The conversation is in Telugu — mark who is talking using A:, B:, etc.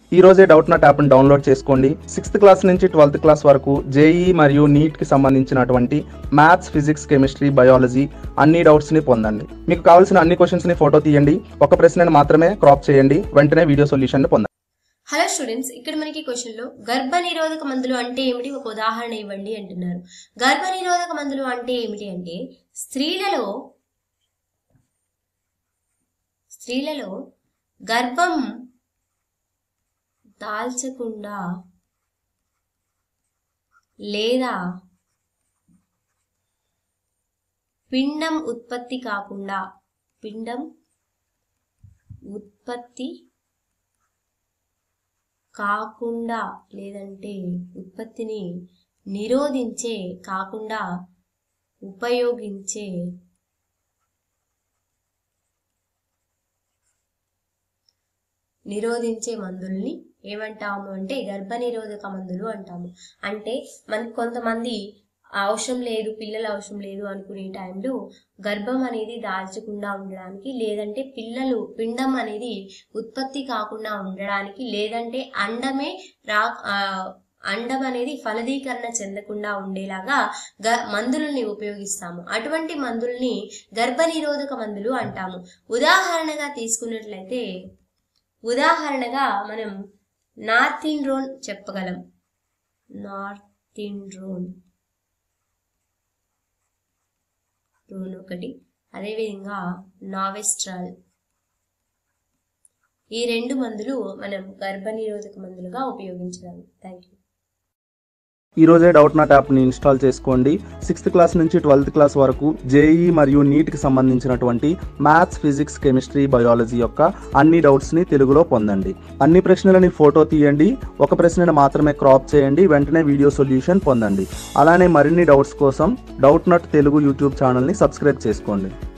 A: ఈ రోజే డౌట్ నాట్ యాప్ని డౌన్లోడ్ చేసుకోండి సిక్స్త్ క్లాస్ నుంచి ట్వెల్త్ క్లాస్ వరకు జేఈ మరియు నీట్కి సంబంధించినటువంటి మ్యాథ్స్ ఫిజిక్స్ కెమిస్ట్రీ బయాలజీ అన్ని డౌట్స్ని పొందండి మీకు కావాల్సిన అన్ని క్వశ్చన్స్ని ఫోటో తీయండి ఒక ప్రశ్నను మాత్రమే క్రాప్ చేయండి వెంటనే వీడియో సొల్యూషన్ పొందండి
B: హలో స్టూడెంట్స్ ఇక్కడ మనకి క్వశ్చన్ లో గర్భ నిరోధక మందులు అంటే ఏమిటి ఒక ఉదాహరణ ఇవ్వండి అంటున్నారు గర్భ నిరోధక మందులు అంటే ఏమిటి అంటే స్త్రీలలో స్త్రీలలో గర్భం దాల్చకుండా లేదా పిండం ఉత్పత్తి కాకుండా పిండం ఉత్పత్తి కాకుండా లేదంటే ఉత్పత్తిని నిరోధించే కాకుండా ఉపయోగించే నిరోధించే మందుల్ని ఏమంటాము అంటే గర్భ నిరోధక మందులు అంటాము అంటే మనకి కొంతమంది అవసరం లేదు పిల్లల అవసరం లేదు అనుకునే టైంలో గర్భం అనేది దాల్చకుండా ఉండడానికి లేదంటే పిల్లలు పిండం అనేది ఉత్పత్తి కాకుండా ఉండడానికి లేదంటే అండమే రా ఆ, అండం అనేది ఫలదీకరణ చెందకుండా ఉండేలాగా గ మందులని ఉపయోగిస్తాము అటువంటి మందుల్ని గర్భ నిరోధక మందులు అంటాము ఉదాహరణగా తీసుకున్నట్లయితే ఉదాహరణగా మనం నార్థిండ్రోన్ చెప్పగలం నార్థిండ్రోన్ రోన్ ఒకటి అదేవిధంగా నావెస్ట్రాల్ ఈ రెండు మందులు మనం గర్భనిరోధక మందులుగా ఉపయోగించగలం థ్యాంక్ యూ
A: ఈ రోజే డౌట్ నాట్ యాప్ని ఇన్స్టాల్ చేసుకోండి సిక్స్త్ క్లాస్ నుంచి ట్వెల్త్ క్లాస్ వరకు జేఈ మరియు నీట్కి సంబంధించినటువంటి మ్యాథ్స్ ఫిజిక్స్ కెమిస్ట్రీ బయాలజీ యొక్క అన్ని డౌట్స్ని తెలుగులో పొందండి అన్ని ప్రశ్నలని ఫోటో తీయండి ఒక ప్రశ్నను మాత్రమే క్రాప్ చేయండి వెంటనే వీడియో సొల్యూషన్ పొందండి అలానే మరిన్ని డౌట్స్ కోసం డౌట్ నాట్ తెలుగు యూట్యూబ్ ఛానల్ని సబ్స్క్రైబ్ చేసుకోండి